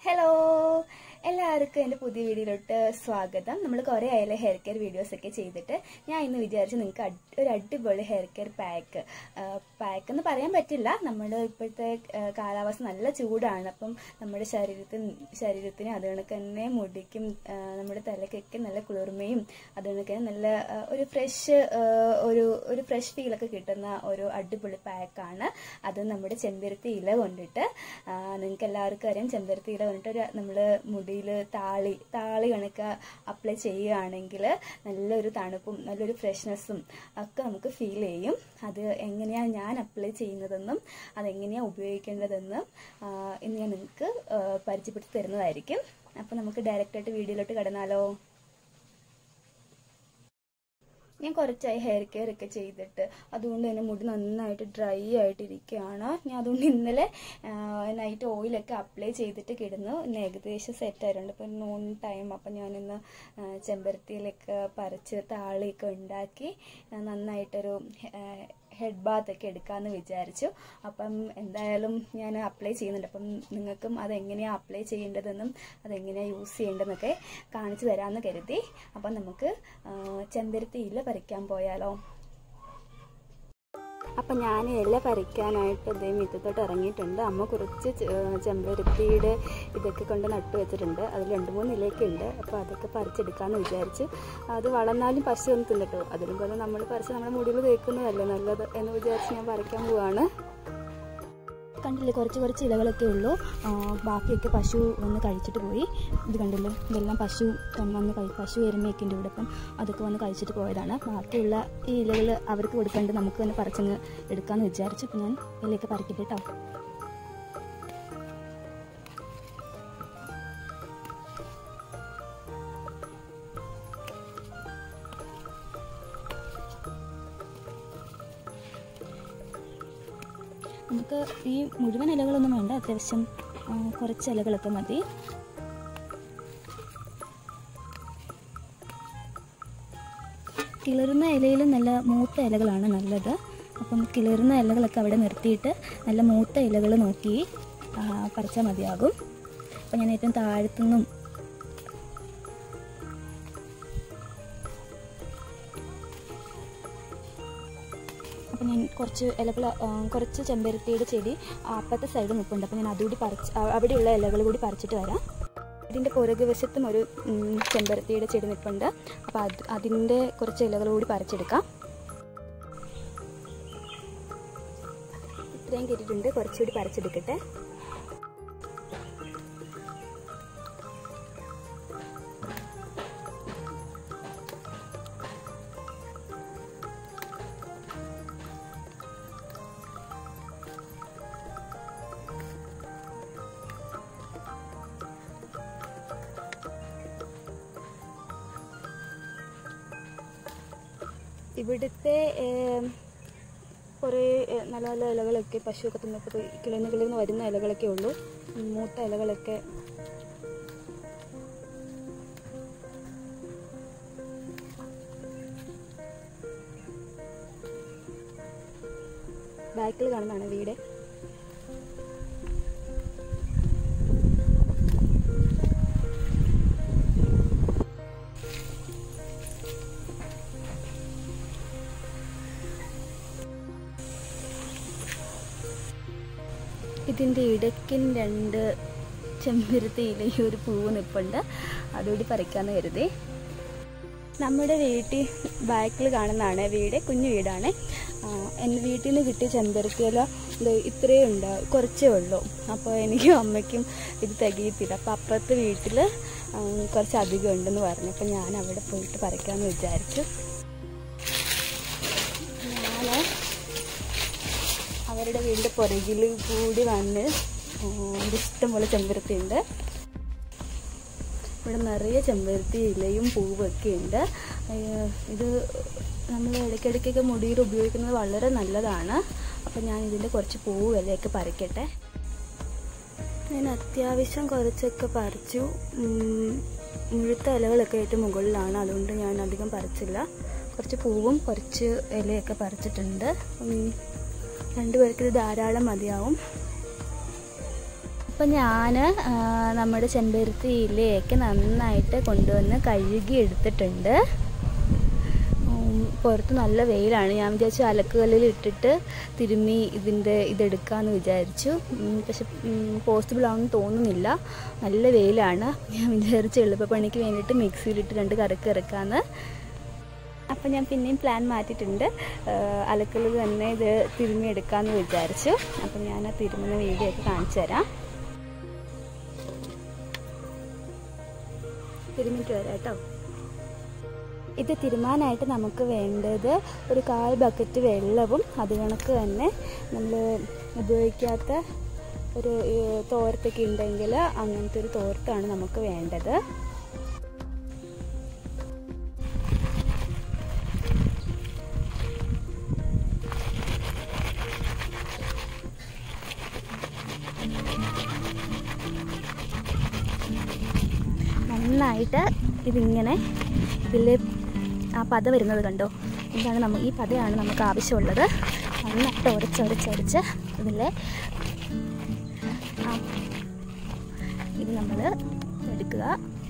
hello എല്ലാവർക്കും എൻ്റെ പുതിയ വീഡിയോയിലോട്ട് സ്വാഗതം നമ്മൾ കുറേ ആയാലും ഹെയർ കെയർ വീഡിയോസ് ഒക്കെ ചെയ്തിട്ട് ഞാൻ ഇന്ന് വിചാരിച്ചു നിങ്ങൾക്ക് അടി- ഒരു അടിപൊളി ഹെയർ കെയർ പാക്ക് പാക്ക് എന്ന് പറയാൻ പറ്റില്ല നമ്മുടെ ഇപ്പോഴത്തെ ആ, കാലാവസ്ഥ നല്ല ചൂടാണ് അപ്പം നമ്മുടെ ശരീരത്തിന് ശരീരത്തിന് അത് കണക്ക് തന്നെ മുടിക്കും ആ, നമ്മുടെ തലക്കൊക്കെ നല്ല കുളിർമയും അത് കണക്ക് തന്നെ നല്ല ആ, ഒരു ഫ്രഷ് ഒരു ഒരു ഫ്രഷ് ഫീലൊക്കെ കിട്ടുന്ന ഒരു അടിപൊളി പാക്കാണ് അത് നമ്മുടെ ചെമ്പരത്തി ഇല കൊണ്ടിട്ട് നിങ്ങൾക്ക് എല്ലാവർക്കും അറിയാം ചെമ്പരത്തി ഇല കൊണ്ടിട്ട് ഒരു നമ്മൾ മുടിയിൽ താളി താളി കണക്ക് അപ്ലൈ ചെയ്യുകയാണെങ്കിൽ നല്ലൊരു തണുപ്പും നല്ലൊരു ഫ്രഷ്നെസ്സും ഒക്കെ നമുക്ക് ഫീൽ ചെയ്യും അത് എങ്ങനെയാണ് ഞാൻ അപ്ലൈ ചെയ്യുന്നതെന്നും അതെങ്ങനെയാണ് ഉപയോഗിക്കേണ്ടതെന്നും ആ, ഇന്ന് ഞാൻ നിങ്ങൾക്ക് ആ, പരിചയപ്പെടുത്തി തരുന്നതായിരിക്കും അപ്പോൾ നമുക്ക് ഡയറക്റ്റായിട്ട് വീഡിയോയിലോട്ട് കടന്നാലോ ഞാൻ കുറച്ചായി ഹെയർ കെയർ ഒക്കെ ചെയ്തിട്ട് അതുകൊണ്ട് തന്നെ മുടി നന്നായിട്ട് ഡ്രൈ ആയിട്ടിരിക്കുകയാണ് ഞാൻ അതുകൊണ്ട് ഇന്നലെ നൈറ്റ് ഓയിലൊക്കെ അപ്ലൈ ചെയ്തിട്ട് കിടന്നു ഇന്ന് ഏകദേശം സെറ്റ് ആയിട്ടുണ്ട് ഇപ്പം നൂൺ ടൈം അപ്പം ഞാനിന്ന് ആ, ചെമ്പരത്തിയിലൊക്കെ പറിച്ച് താളിയൊക്കെ ഉണ്ടാക്കി ആ, നന്നായിട്ടൊരു ഹെഡ് ബാത്ത് ഒക്കെ എടുക്കാമെന്ന് വിചാരിച്ചു അപ്പം എന്തായാലും ഞാൻ അപ്ലൈ ചെയ്യുന്നുണ്ട് അപ്പം നിങ്ങൾക്കും അതെങ്ങനെയാണ് അപ്ലൈ ചെയ്യേണ്ടതെന്നും അതെങ്ങനെയാണ് യൂസ് ചെയ്യേണ്ടതെന്നൊക്കെ കാണിച്ചു തരാമെന്ന് കരുതി അപ്പം നമുക്ക് ആ, ചെമ്പരത്തി ഇല പറിക്കാൻ പോയാലോ അപ്പം ഞാൻ ഇല പറിക്കാനായിട്ട് ഇതേ മിറ്റത്തോട്ട് ഇറങ്ങിയിട്ടുണ്ട് അമ്മ കുറച്ച് ചെ- ആ, ചെമ്പരത്തിയുടെ ഇതൊക്കെ കൊണ്ട് നട്ടു വെച്ചിട്ടുണ്ട് അതിൽ രണ്ട് മൂന്ന് ഇലയൊക്കെ ഉണ്ട് അപ്പോൾ അതൊക്കെ പറിച്ചെടുക്കാമെന്ന് വിചാരിച്ചു അത് വളർന്നാലും പശു ഒന്ന് തിന്നിട്ടോ അതിലും പോലെ നമ്മൾ പറിച്ച് നമ്മുടെ മുടിയിൽ തേക്കുന്നതല്ലേ നല്ലത് എന്ന് വിചാരിച്ച് ഞാൻ പറിക്കാൻ പോവാണ് കണ്ടില്ലേ കുറച്ച് കുറച്ച് ഇലകളൊക്കെ ഉള്ളൂ ആ, ബാക്കിയൊക്കെ പശു വന്ന് കഴിച്ചിട്ട് പോയി ഇത് കണ്ടില്ലേ ഇതെല്ലാം പശു വന്ന് കഴി പശു എരുമയൊക്കെ ഉണ്ട് ഇവിടെ അപ്പം അതൊക്കെ വന്ന് കഴിച്ചിട്ട് പോയതാണ് ബാക്കിയുള്ള ഈ ഇലകൾ അവർക്ക് കൊടുക്കാണ്ട് നമുക്ക് തന്നെ പറിച്ചങ്ങ് എടുക്കാമെന്ന് വിചാരിച്ചു അപ്പം ഞാൻ ഇലയൊക്കെ പറിക്കട്ടെ കേട്ടോ നമുക്ക് ഈ മുഴുവൻ ഇലകളൊന്നും വേണ്ട അത്യാവശ്യം ആ, കുറച്ച് ഇലകളൊക്കെ മതി കിളിർന്ന ഇലയിൽ നല്ല മൂത്ത ഇലകളാണ് നല്ലത് അപ്പം കിളിർന്ന ഇലകളൊക്കെ അവിടെ നിർത്തിയിട്ട് നല്ല മൂത്ത ഇലകൾ നോക്കി ആ, പറിച്ചാൽ മതിയാകും അപ്പം ഞാൻ ഏറ്റവും താഴത്തുനിന്നും അപ്പം ഞാൻ കുറച്ച് ഇലകൾ ആ, കുറച്ച് ചെമ്പരത്തിയുടെ ചെടി അപ്പുറത്തെ സൈഡ് നിൽപ്പുണ്ട് അപ്പം ഞാൻ അതുകൂടി പറിച്ച് ആ, അവിടെയുള്ള ഇലകൾ കൂടി പറിച്ചിട്ട് വരാം ഇതിൻ്റെ പുറകുവശത്തും ഒരു ഉം, ചെമ്പരത്തിയുടെ ചെടി നിൽപ്പുണ്ട് അപ്പോൾ അത് അതിൻ്റെ കുറച്ച് ഇലകൾ കൂടി പറിച്ചെടുക്കാം ഇത്രയും കിട്ടിയിട്ടുണ്ട് കുറച്ചുകൂടി പറിച്ചെടുക്കട്ടെ ഇവിടുത്തെ ഏം, കുറേ ഏ, നല്ല നല്ല ഇലകളൊക്കെ പശുവൊക്കെ തിന്നപ്പോൾ കിളിന്ന് കിളിന്ന് വരുന്ന ഇലകളൊക്കെ ഉള്ളൂ ഉം, മൂത്ത ഇലകളൊക്കെ ബാക്കിൽ കാണുന്നതാണ് വീട് ഇതിൻ്റെ ഇടയ്ക്കും രണ്ട് ചെമ്പരത്തിയിലെ ഈ ഒരു പൂവ് നിൽപ്പുണ്ട് അതുകൂടി പറിക്കാമെന്ന് കരുതി നമ്മുടെ വീട്ടിൽ ബാക്കിൽ കാണുന്നതാണ് വീട് കുഞ്ഞു വീടാണ് ആ, എൻ്റെ വീട്ടിൽ നിന്ന് കിട്ടിയ ചെമ്പരത്തിയില ഇത് ഇത്രയേ ഉണ്ട് കുറച്ചേ ഉള്ളൂ അപ്പോൾ എനിക്കും അമ്മയ്ക്കും ഇത് തികയത്തില്ല അപ്പോൾ അപ്പുറത്തെ വീട്ടിൽ ആ, കുറച്ച് അധികം ഉണ്ടെന്ന് പറഞ്ഞു അപ്പോൾ ഞാൻ അവിടെ പോയിട്ട് പറിക്കാമെന്ന് വിചാരിച്ചു ഞാൻ അവരുടെ വീടിൻ്റെ പുറകിൽ കൂടി വന്ന് ഇവിടെ ഇഷ്ടംപോലെ ചെമ്പരത്തി ഉണ്ട് ഇവിടെ നിറയെ ചെമ്പരത്തി ഇലയും പൂവൊക്കെ ഉണ്ട് ഏഹ് ഇത് നമ്മൾ ഇടയ്ക്കിടയ്ക്കൊക്കെ മുടിയിൽ ഉപയോഗിക്കുന്നത് വളരെ നല്ലതാണ് അപ്പം ഞാൻ ഇതിൻ്റെ കുറച്ച് പൂവ് ഇലയൊക്കെ പറിക്കട്ടെ ഞാൻ അത്യാവശ്യം കുറച്ചൊക്കെ പറിച്ചു ഉം, മുഴുത്ത ഇലകളൊക്കെ ഏറ്റവും മുകളിലാണ് അതുകൊണ്ട് ഞാൻ അധികം പറിച്ചില്ല കുറച്ച് പൂവും കുറച്ച് ഇലയൊക്കെ പറിച്ചിട്ടുണ്ട് ഉം, രണ്ടുപേർക്ക് ഇത് ധാരാളം മതിയാവും അപ്പം ഞാൻ നമ്മുടെ ചെമ്പരുത്തി ഇലയൊക്കെ നന്നായിട്ട് കൊണ്ടുവന്ന് കഴുകി എടുത്തിട്ടുണ്ട് ഉം, പുറത്ത് നല്ല വെയിലാണ് ഞാൻ വിചാരിച്ചു അലക്കുകല്ലിൽ ഇട്ടിട്ട് തിരുമ്മി ഇതിൻ്റെ ഇതെടുക്കാമെന്ന് വിചാരിച്ചു ഉം, പക്ഷെ പോസിബിൾ ആണെന്ന് തോന്നുന്നില്ല നല്ല വെയിലാണ് ഞാൻ വിചാരിച്ചു എളുപ്പപ്പണിക്ക് വേണ്ടിയിട്ട് മിക്സിയിലിട്ട് രണ്ട് കറക്ക് ഇറക്കാമെന്ന് അപ്പം ഞാൻ പിന്നെയും പ്ലാൻ മാറ്റിയിട്ടുണ്ട് അലക്കലിൽ തന്നെ ഇത് തിരുമ്മി എടുക്കാമെന്ന് വിചാരിച്ചു അപ്പം ഞാൻ ആ തിരുമുന്ന വീഡിയോ ഒക്കെ കാണിച്ചു തരാം തിരുമിട്ട് വരാം കേട്ടോ ഇത് തിരുമാനായിട്ട് നമുക്ക് വേണ്ടത് ഒരു കാൽ ബക്കറ്റ് വെള്ളവും അത് കണക്ക് തന്നെ നമ്മൾ ഉപയോഗിക്കാത്ത ഒരു ഏഹ്, തോർത്തൊക്കെ ഉണ്ടെങ്കിൽ അങ്ങനത്തെ ഒരു തോർത്താണ് നമുക്ക് വേണ്ടത് നന്നായിട്ട് ഇതിങ്ങനെ ഇതിൽ ആ പത വരുന്നത് കണ്ടോ ഇതാണ് നമ്മ ഈ പതയാണ് നമുക്ക് ആവശ്യമുള്ളത് നന്നായിട്ട് ഉരച്ചൊരച്ചൊരച്ച് ഇതിൽ ആ ഇത് നമ്മൾ എടുക്കുക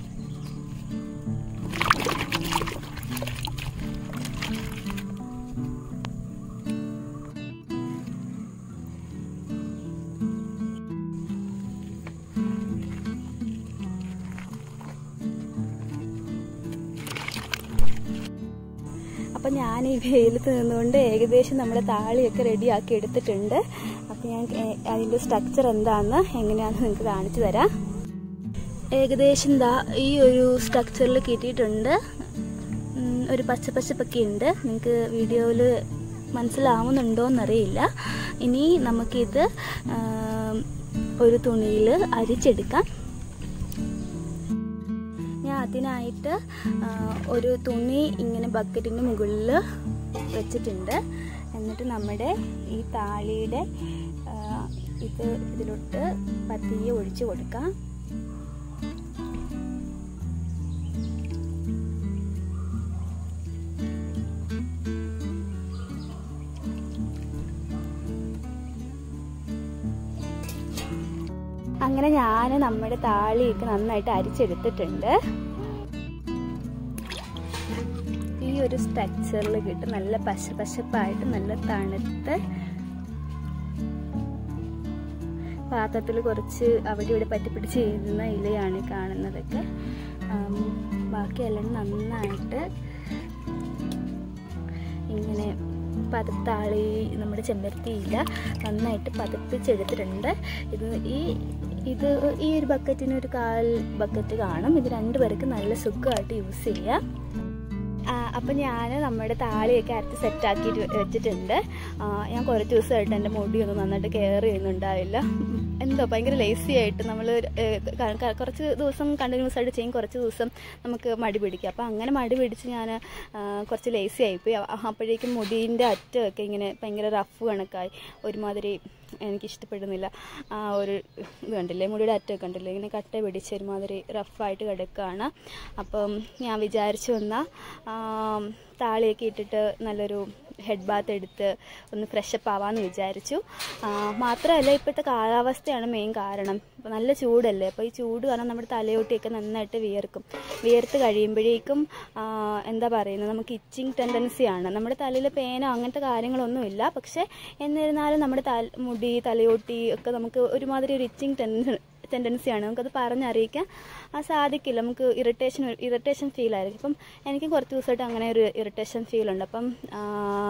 അപ്പം ഞാൻ ഈ വെയിലത്ത് നിന്നുകൊണ്ട് ഏകദേശം നമ്മുടെ താളിയൊക്കെ റെഡിയാക്കി എടുത്തിട്ടുണ്ട് അപ്പം ഞാൻ ഏ- അതിൻ്റെ സ്ട്രക്ചർ എന്താണെന്ന് എങ്ങനെയാണെന്ന് നിങ്ങൾക്ക് കാണിച്ചു തരാം ഏകദേശം ദാ ഈ ഒരു സ്ട്രക്ചറിൽ കിട്ടിയിട്ടുണ്ട് ഉം, ഒരു പച്ചപ്പച്ചപ്പൊക്കെ ഉണ്ട് നിങ്ങൾക്ക് വീഡിയോയിൽ മനസ്സിലാവുന്നുണ്ടോ എന്നറിയില്ല ഇനി നമുക്കിത് ആം, ഒരു തുണിയിൽ അരിച്ചെടുക്കാം ഞാൻ അതിനായിട്ട് ആ, ഒരു തുണി ഇങ്ങനെ ബക്കറ്റിൻ്റെ മുകളിൽ വെച്ചിട്ടുണ്ട് എന്നിട്ട് നമ്മുടെ ഈ താളിയുടെ ആ, ഇത് ഇതിലോട്ട് പതിയെ ഒഴിച്ചു കൊടുക്കാം അങ്ങനെ ഞാൻ നമ്മുടെ താളിയൊക്കെ നന്നായിട്ട് അരിച്ചെടുത്തിട്ടുണ്ട് ഈ ഒരു സ്ട്രക്ചറിൽ കിട്ടും നല്ല പശ പശപ്പായിട്ട് നല്ല തണുത്ത് പാത്രത്തിൽ കുറച്ച് അവിടെ ഇവിടെ പറ്റിപ്പിടിച്ച് എഴുതുന്ന ഇലയാണ് ഈ കാണുന്നതൊക്കെ ആം, ബാക്കിയെല്ലാം നന്നായിട്ട് ഇങ്ങനെ പതത്താളി നമ്മുടെ ചെമ്പരത്തി ഇല നന്നായിട്ട് പതപ്പിച്ചെടുത്തിട്ടുണ്ട് ഇത് ഈ ഇത് ഈ ഒരു ബക്കറ്റിന് ഒരു കാൽ ബക്കറ്റ് കാണും ഇത് രണ്ടു പേർക്ക് നല്ല സുഖമായിട്ട് യൂസ് ചെയ്യാം ആ, അപ്പം ഞാൻ നമ്മുടെ താളിയൊക്കെ അരച്ച് സെറ്റാക്കി വെച്ചിട്ടുണ്ട് ആ, ഞാൻ കുറച്ച് ദിവസമായിട്ട് എൻ്റെ മുടിയൊന്നും നന്നായിട്ട് കെയർ ചെയ്യുന്നുണ്ടാവില്ല ഉം, എന്തോ ഭയങ്കര ലേസി ആയിട്ട് നമ്മൾ കുറച്ച് ദിവസം കണ്ടിന്യൂസ് ആയിട്ട് ചെയ്യും കുറച്ച് ദിവസം നമുക്ക് മടി പിടിക്കും അപ്പോൾ അങ്ങനെ മടി പിടിച്ച് ഞാൻ കുറച്ച് ലേസി ആയിപ്പോയി അ- അപ്പോഴേക്കും മുടീൻ്റെ അറ്റമൊക്കെ ഇങ്ങനെ ഭയങ്കര റഫ് കണക്കായി ഒരുമാതിരി എനിക്ക് ഇഷ്ടപ്പെടുന്നില്ല ആ ഒരു ഇത് കണ്ടില്ലേ മുടിയുടെ അറ്റമൊക്കെ കണ്ടില്ലേ ഇങ്ങനെ കട്ട പിടിച്ച് ഒരുമാതിരി റഫായിട്ട് കിടക്കുകയാണ് അപ്പം ഞാൻ വിചാരിച്ചു വന്നാൽ താളിയൊക്കെ ഇട്ടിട്ട് നല്ലൊരു ഹെഡ് ബാത്ത് എടുത്ത് ഒന്ന് ഫ്രഷപ്പ് ആവാമെന്ന് വിചാരിച്ചു ആ, മാത്രമല്ല ഇപ്പോഴത്തെ കാലാവസ്ഥയാണ് മെയിൻ കാരണം ഇപ്പോൾ നല്ല ചൂടല്ലേ അപ്പോൾ ഈ ചൂട് കാരണം നമ്മുടെ തലയോട്ടിയൊക്കെ നന്നായിട്ട് വിയർക്കും വിയർത്ത് കഴിയുമ്പോഴേക്കും ആ, എന്താ പറയുന്നത് നമുക്ക് ഇച്ചിങ് ടെൻഡൻസിയാണ് നമ്മുടെ തലയിൽ പേനോ അങ്ങനത്തെ കാര്യങ്ങളൊന്നുമില്ല പക്ഷേ എന്നിരുന്നാലും നമ്മുടെ തല മുടി തലയോട്ടി ഒക്കെ നമുക്ക് ഒരുമാതിരി ഒരു ഇച്ചിങ് ടെൻഡൻ ടെൻഡൻസിയാണ് നമുക്കത് പറഞ്ഞറിയിക്കാൻ ആ സാധിക്കില്ല നമുക്ക് ഇറിറ്റേഷൻ ഇറിറ്റേഷൻ ഫീൽ ആയിരിക്കും അപ്പം എനിക്ക് കുറച്ച് ദിവസമായിട്ട് അങ്ങനെ ഒരു ഇറിറ്റേഷൻ ഫീൽ ഉണ്ട് അപ്പം ആ,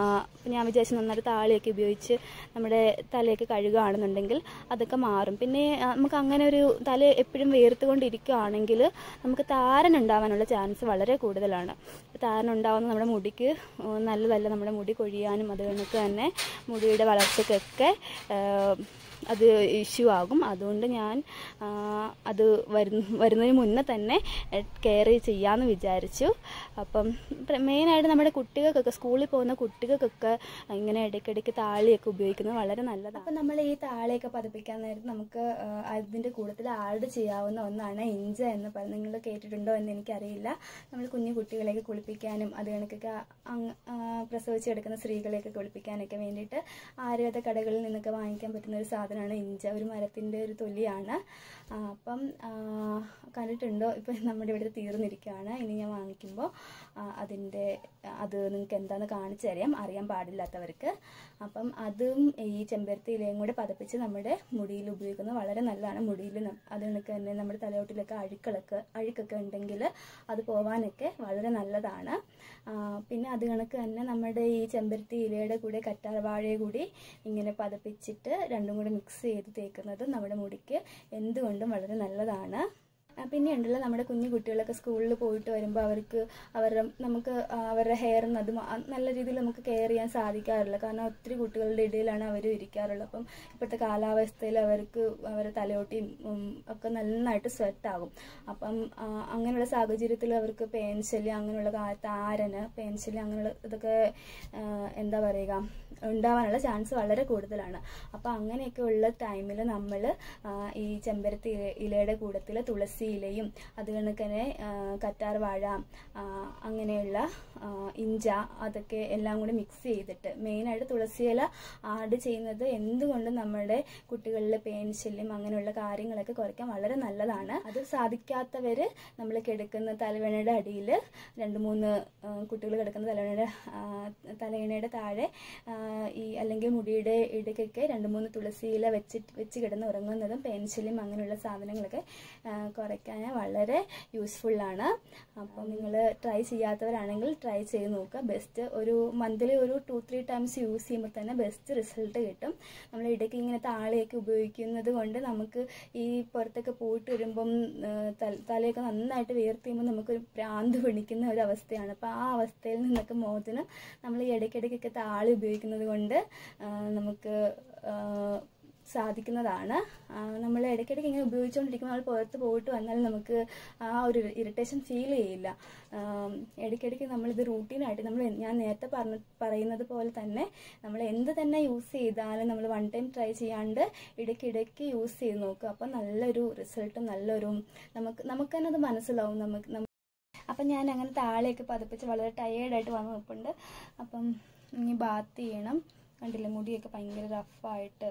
ഞാൻ വിചാരിച്ചു നന്നായിട്ട് താളിയൊക്കെ ഉപയോഗിച്ച് നമ്മുടെ തലയൊക്കെ കഴുകുകയാണെന്നുണ്ടെങ്കിൽ അതൊക്കെ മാറും പിന്നെ ആ, നമുക്ക് അങ്ങനെ ഒരു തല എപ്പോഴും വേർത്തുകൊണ്ടിരിക്കുകയാണെങ്കിൽ നമുക്ക് താരൻ ഉണ്ടാവാനുള്ള ചാൻസ് വളരെ കൂടുതലാണ് താരൻ ഉണ്ടാവുന്ന നമ്മുടെ മുടിക്ക് ഉം, നല്ലതല്ല നമ്മുടെ മുടി കൊഴിയാനും അത് കണക്ക് തന്നെ മുടിയുടെ വളർച്ചയ്ക്കൊക്കെ ആ, അത് ഇഷ്യൂ ആകും അതുകൊണ്ട് ഞാൻ ആ, അത് വരുന്ന വരുന്നതിന് മുന്നേ തന്നെ കെയർ ചെയ്യാമെന്ന് വിചാരിച്ചു അപ്പം പ്ര- മെയിനായിട്ട് നമ്മുടെ കുട്ടികൾക്കൊക്കെ സ്കൂളിൽ പോകുന്ന കുട്ടികൾക്കൊക്കെ ഇങ്ങനെ ഇടയ്ക്കിടയ്ക്ക് താളിയൊക്കെ ഉപയോഗിക്കുന്നത് വളരെ നല്ലതാണ് അപ്പം നമ്മൾ ഈ താളിയൊക്കെ പതിപ്പിക്കാൻ നേരത്ത് നമുക്ക് ആ, അതിൻ്റെ കൂട്ടത്തിൽ ആഡ് ചെയ്യാവുന്ന ഒന്നാണ് ഇഞ്ച എന്ന് പറയുന്നത് നിങ്ങൾ കേട്ടിട്ടുണ്ടോ എന്ന് എനിക്കറിയില്ല നമ്മൾ കുഞ്ഞു കുട്ടികളെയൊക്കെ കുളിപ്പിക്കാനും അത് കണക്കൊക്കെ അങ്ങ് ആ, പ്രസവിച്ചെടുക്കുന്ന സ്ത്രീകളെയൊക്കെ കുളിപ്പിക്കാനൊക്കെ വേണ്ടിയിട്ട് ആയുർവേദ കടകളിൽ നിന്നൊക്കെ വാങ്ങിക്കാൻ പറ്റുന്ന ഒരു സാധനം സാധനമാണ് ഇഞ്ച ഒരു മരത്തിൻ്റെ ഒരു തൊലിയാണ് ആ, അപ്പം ആ, കണ്ടിട്ടുണ്ടോ ഇപ്പം നമ്മുടെ ഇവിടെ തീർന്നിരിക്കുകയാണ് ഇനി ഞാൻ വാങ്ങിക്കുമ്പോൾ അതിൻ്റെ അത് നിങ്ങൾക്ക് എന്താണെന്ന് കാണിച്ചു തരാം അറിയാൻ പാടില്ലാത്തവർക്ക് അപ്പം അതും ഈ ചെമ്പരത്തി ഇലയും കൂടെ പതപ്പിച്ച് നമ്മുടെ മുടിയിൽ ഉപയോഗിക്കുന്നത് വളരെ നല്ലതാണ് മുടിയിൽ നം- അത് കണക്ക് തന്നെ നമ്മുടെ തലയോട്ടിലൊക്കെ അഴുക്കളൊക്കെ അഴുക്കൊക്കെ ഉണ്ടെങ്കിൽ അത് പോവാനൊക്കെ വളരെ നല്ലതാണ് ആ, പിന്നെ അത് കണക്ക് തന്നെ നമ്മുടെ ഈ ചെമ്പരത്തി ഇലയുടെ കൂടെ കറ്റാർവാഴയെ കൂടി ഇങ്ങനെ പതപ്പിച്ചിട്ട് രണ്ടും കൂടി മിക്സ് ചെയ്ത് തേക്കുന്നത് നമ്മുടെ മുടിക്ക് എന്തുകൊണ്ടും വളരെ നല്ലതാണ് ആ, പിന്നെ ഉണ്ടല്ലോ നമ്മുടെ കുഞ്ഞു കുട്ടികളൊക്കെ സ്കൂളിൽ പോയിട്ട് വരുമ്പോൾ അവർക്ക് അവരുടെ നമുക്ക് ആ, അവരുടെ ഹെയറിന് അത് മ- നല്ല രീതിയിൽ നമുക്ക് കെയർ ചെയ്യാൻ സാധിക്കാറില്ല കാരണം ഒത്തിരി കുട്ടികളുടെ ഇടയിലാണ് അവർ ഇരിക്കാറുള്ളത് അപ്പം ഇപ്പോഴത്തെ കാലാവസ്ഥയിൽ അവർക്ക് അവരുടെ തലയോട്ടിയും ഉം, ഒക്കെ നന്നായിട്ട് സ്വെറ്റ് ആകും അപ്പം ആ, അങ്ങനെയുള്ള സാഹചര്യത്തിൽ അവർക്ക് പേൻശല്യം അങ്ങനെയുള്ള കാ- താരന് പേൻശല്യം അങ്ങനെയുള്ള ഇതൊക്കെ ആ, എന്താ പറയുക ഉണ്ടാവാനുള്ള ചാൻസ് വളരെ കൂടുതലാണ് അപ്പം അങ്ങനെയൊക്കെ ഉള്ള ടൈമിൽ നമ്മൾ ഈ ചെമ്പരത്തി ഇല- ഇലയുടെ കൂട്ടത്തിൽ തുളസി ഇലയും അത് കണക്ക് തന്നെ ആ, കറ്റാർ വാഴ ആ, അങ്ങനെയുള്ള ആ, ഇഞ്ച അതൊക്കെ എല്ലാം കൂടി മിക്സ് ചെയ്തിട്ട് മെയിനായിട്ട് തുളസി ഇല ആഡ് ചെയ്യുന്നത് എന്തുകൊണ്ടും നമ്മുടെ കുട്ടികളിൽ പേൻശല്യം അങ്ങനെയുള്ള കാര്യങ്ങളൊക്കെ കുറയ്ക്കാൻ വളരെ നല്ലതാണ് അത് സാധിക്കാത്തവർ നമ്മൾ കിടക്കുന്ന തലവേണയുടെ അടിയിൽ രണ്ട് മൂന്ന് കുട്ടികൾ കിടക്കുന്ന തലവേണയുടെ ആ, തലയിണയുടെ താഴെ ആ, ഈ അല്ലെങ്കിൽ മുടിയുടെ ഇടയ്ക്കൊക്കെ രണ്ട് മൂന്ന് തുളസി ഇല വെച്ചിട്ട് വെച്ച് കിടന്ന് ഉറങ്ങുന്നതും പെൻസിലും അങ്ങനെയുള്ള സാധനങ്ങളൊക്കെ ആ, കുറയ്ക്കാൻ വളരെ യൂസ്ഫുള്ളാണ് അപ്പം നിങ്ങൾ ട്രൈ ചെയ്യാത്തവരാണെങ്കിൽ ട്രൈ ചെയ്ത് നോക്കുക ബെസ്റ്റ് ഒരു മന്ത്ലി ഒരു ടു ത്രീ ടൈംസ് യൂസ് ചെയ്യുമ്പോൾ തന്നെ ബെസ്റ്റ് റിസൾട്ട് കിട്ടും നമ്മൾ ഇടയ്ക്ക് ഇങ്ങനെ താളിയൊക്കെ ഉപയോഗിക്കുന്നത് കൊണ്ട് നമുക്ക് ഈ പുറത്തൊക്കെ പോയിട്ട് വരുമ്പം ആ, തല- തലയൊക്കെ നന്നായിട്ട് വിയർത്ത് ചെയ്യുമ്പോൾ നമുക്കൊരു പ്രാന്ത് പിടിക്കുന്ന ഒരു അവസ്ഥയാണ് അപ്പോൾ ആ അവസ്ഥയിൽ നിന്നൊക്കെ മോചനം നമ്മൾ ഈ ഇടയ്ക്കിടയ്ക്കൊക്കെ താളി ഉപയോഗിക്കുന്നത് കൊണ്ട് ആ, നമുക്ക് ആ, സാധിക്കുന്നതാണ് നമ്മൾ ഇടയ്ക്കിടയ്ക്ക് ഇങ്ങനെ ഉപയോഗിച്ചുകൊണ്ടിരിക്കുമ്പോൾ നമ്മൾ പുറത്ത് പോയിട്ട് വന്നാൽ നമുക്ക് ആ ഒരു ഇറിറ്റേഷൻ ഫീൽ ചെയ്യില്ല ആം, ഇടയ്ക്കിടയ്ക്ക് നമ്മളിത് റൂട്ടീനായിട്ട് നമ്മൾ ഞാൻ നേരത്തെ പറഞ്ഞ പറയുന്നത് പോലെ തന്നെ നമ്മൾ എന്ത് തന്നെ യൂസ് ചെയ്താലും നമ്മൾ വൺ ടൈം ട്രൈ ചെയ്യാണ്ട് ഇടയ്ക്കിടയ്ക്ക് യൂസ് ചെയ്ത് നോക്കുക അപ്പം നല്ലൊരു റിസൾട്ടും നല്ലൊരു നമുക്ക് നമുക്ക് തന്നെ അത് മനസ്സിലാവും നമുക്ക് നമ്മ- അപ്പം ഞാൻ അങ്ങനെ താഴെയൊക്കെ പതിപ്പിച്ച് വളരെ ടയേർഡായിട്ട് വന്ന് നിൽപ്പുണ്ട് അപ്പം ഇനി ബാത്ത് ചെയ്യണം കണ്ടില്ല മുടിയൊക്കെ ഭയങ്കര റഫായിട്ട്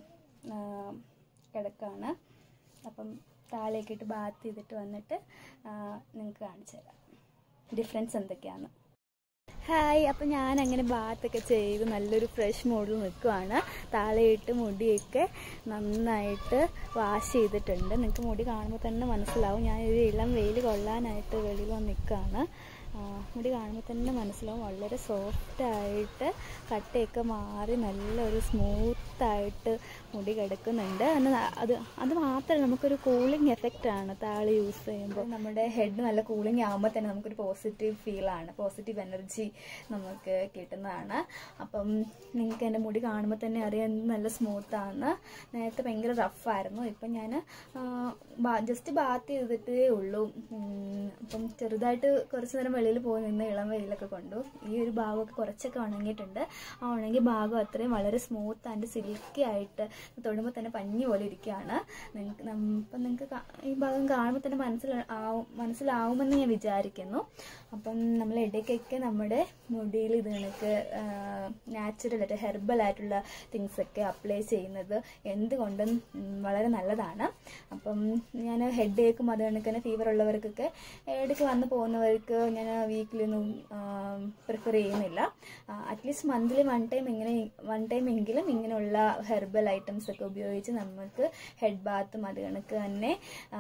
കിടക്കാണ് അപ്പം താഴെയൊക്കെ ഇട്ട് ബാത്ത് ചെയ്തിട്ട് വന്നിട്ട് നിങ്ങൾക്ക് കാണിച്ചു തരാം ഡിഫറൻസ് എന്തൊക്കെയാണ് ഹായ് അപ്പം ഞാൻ അങ്ങനെ ബാത്തൊക്കെ ചെയ്ത് നല്ലൊരു ഫ്രഷ് മൂഡിൽ നിൽക്കുവാണ് താഴെയിട്ട് മുടിയൊക്കെ നന്നായിട്ട് വാഷ് ചെയ്തിട്ടുണ്ട് നിങ്ങൾക്ക് മുടി കാണുമ്പോൾ തന്നെ മനസ്സിലാവും ഞാൻ ഒരു ഇളം വെയിൽ കൊള്ളാനായിട്ട് വെളിയിൽ വന്ന് നിൽക്കുകയാണ് ആ, മുടി കാണുമ്പോൾ തന്നെ മനസ്സിലാവും വളരെ സോഫ്റ്റായിട്ട് കട്ടയൊക്കെ മാറി നല്ലൊരു സ്മൂത്തായിട്ട് മുടി കിടക്കുന്നുണ്ട് അന്ന് അത് അത് മാത്രമല്ല നമുക്കൊരു കൂളിംഗ് എഫക്റ്റാണ് താളി യൂസ് ചെയ്യുമ്പോൾ നമ്മുടെ ഹെഡ് നല്ല കൂളിംഗ് ആകുമ്പോൾ തന്നെ നമുക്കൊരു പോസിറ്റീവ് ഫീലാണ് പോസിറ്റീവ് എനർജി നമുക്ക് കിട്ടുന്നതാണ് അപ്പം നിങ്ങൾക്ക് എൻ്റെ മുടി കാണുമ്പോൾ തന്നെ അറിയാം എന്ത് നല്ല സ്മൂത്താണ് നേരത്തെ ഭയങ്കര റഫായിരുന്നു ഇപ്പം ഞാൻ ജസ്റ്റ് ബാത്ത് ചെയ്തിട്ടേ ഉള്ളൂ ഉം, അപ്പം ചെറുതായിട്ട് കുറച്ച് നേരം വെളിയിൽ പോയി നിന്ന് ഇളം വെയിലൊക്കെ കൊണ്ടു ഈ ഒരു ഭാഗമൊക്കെ കുറച്ചൊക്കെ ഉണങ്ങിയിട്ടുണ്ട് ആ ഉണങ്ങിയ ഭാഗം അത്രയും വളരെ സ്മൂത്ത് ആൻഡ് സിൽക്കി ആയിട്ട് തൊടുമ്പോൾ തന്നെ പഞ്ഞി പോലെ ഇരിക്കുകയാണ് നിങ്ങൾക്ക് അപ്പം നിങ്ങൾക്ക് ഈ ഭാഗം കാണുമ്പോൾ തന്നെ മനസ്സിലാവും മനസ്സിലാവുമെന്ന് ഞാൻ വിചാരിക്കുന്നു അപ്പം നമ്മൾ ഇടയ്ക്കൊക്കെ നമ്മുടെ മുടിയിൽ ഇത് കണക്ക് നാച്ചുറൽ ആയിട്ട് ഹെർബൽ ആയിട്ടുള്ള തിങ്സ് ഒക്കെ അപ്ലൈ ചെയ്യുന്നത് എന്തുകൊണ്ടും ഉം, വളരെ നല്ലതാണ് അപ്പം ഞാൻ ഹെഡ് ഏക്കും അത് കണക്ക് തന്നെ ഫീവർ ഉള്ളവർക്കൊക്കെ ഇടയ്ക്ക് വന്ന് പോകുന്നവർക്ക് ഞാൻ വീക്കിലി ഒന്നും പ്രിഫർ ചെയ്യുന്നില്ല അറ്റ്ലീസ്റ്റ് മന്ത്ലി വൺ ടൈം ഇങ്ങനെ വൺ ടൈം എങ്കിലും ഇങ്ങനെയുള്ള ഹെർബൽ ഐറ്റംസ് ഒക്കെ ഉപയോഗിച്ച് നമുക്ക് ഹെഡ് ബാത്തും അത് കണക്ക് തന്നെ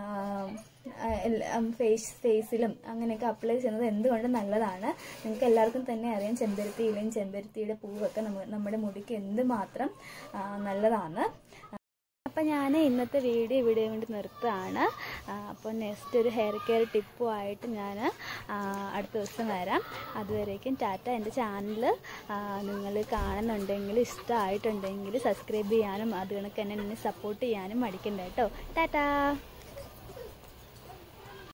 ഫേസ് ഫേസിലും അങ്ങനെയൊക്കെ അപ്ലൈ ചെയ്യുന്നത് എന്തുകൊണ്ടും നല്ലതാണ് നിങ്ങൾക്ക് എല്ലാവർക്കും തന്നെ അറിയാം ചെമ്പരത്തി ഇലയും ചെമ്പരത്തിയുടെ പൂവൊക്കെ നമ്മ നമ്മുടെ മുടിക്ക് എന്തുമാത്രം ആ, നല്ലതാണ് അപ്പം ഞാൻ ഇന്നത്തെ വീഡിയോ ഇവിടെ കൊണ്ട് നിർത്തുകയാണ് അപ്പോൾ നെക്സ്റ്റ് ഒരു ഹെയർ കെയർ ടിപ്പുമായിട്ട് ഞാൻ അടുത്ത ദിവസം വരാം അതുവരേക്കും ടാറ്റ എൻ്റെ ചാനൽ നിങ്ങൾ കാണുന്നുണ്ടെങ്കിൽ ഇഷ്ടമായിട്ടുണ്ടെങ്കിൽ സബ്സ്ക്രൈബ് ചെയ്യാനും അത് കണക്ക് തന്നെ എന്നെ സപ്പോർട്ട് ചെയ്യാനും മടിക്കണ്ട കേട്ടോ ടാറ്റാ